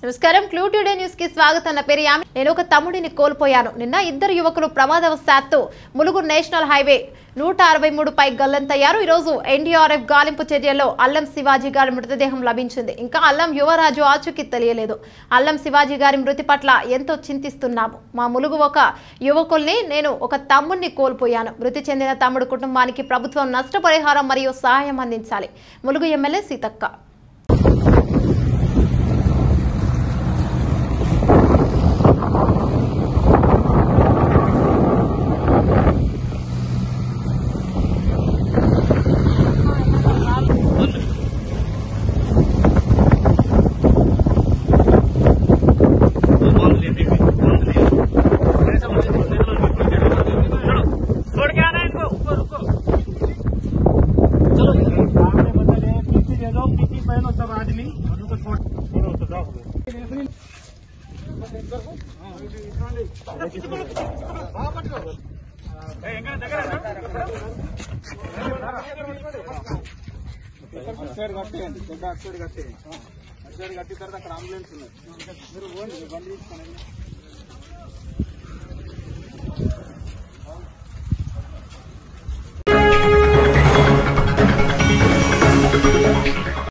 నమస్కారం clue today news కి స్వాగతం నా పేరు యామి నేను ఒక తమ్ముడిని కోల్పోయాను నిన్న ఇద్దరు యువకులు ప్రమాదవశాత్తు ములుగు నేషనల్ హైవే నూట అరవై మూడు పై గల్లంతయ్యారు ఈరోజు ఎన్డీఆర్ఎఫ్ గాలింపు చర్యల్లో అల్లం శివాజీ గారి మృతదేహం లభించింది ఇంకా అల్లం యువరాజు ఆచూకీ తెలియలేదు అల్లం శివాజీ గారి మృతి పట్ల ఎంతో చింతిస్తున్నాము మా ములుగు ఒక యువకుల్ని నేను ఒక తమ్ముడిని కోల్పోయాను మృతి చెందిన తమ్ముడు కుటుంబానికి ప్రభుత్వం నష్టపరిహారం మరియు సహాయం అందించాలి ములుగు ఎమ్మెల్యే సీతక్క छोड़ के आना इनको रुको रुको चलो सामने बदले पीछे दे दो पीछे पहनो सब आदमी उनको छोड़ छोड़ो तो जाओ సైడ్ కట్టేయండి పెద్ద అటు సైడ్ కట్టేయండి అటు సైడ్ కట్టిన తర్వాత అక్కడ అంబులెన్స్ ఉన్నది మీరు పోండి బండి తీసుకోండి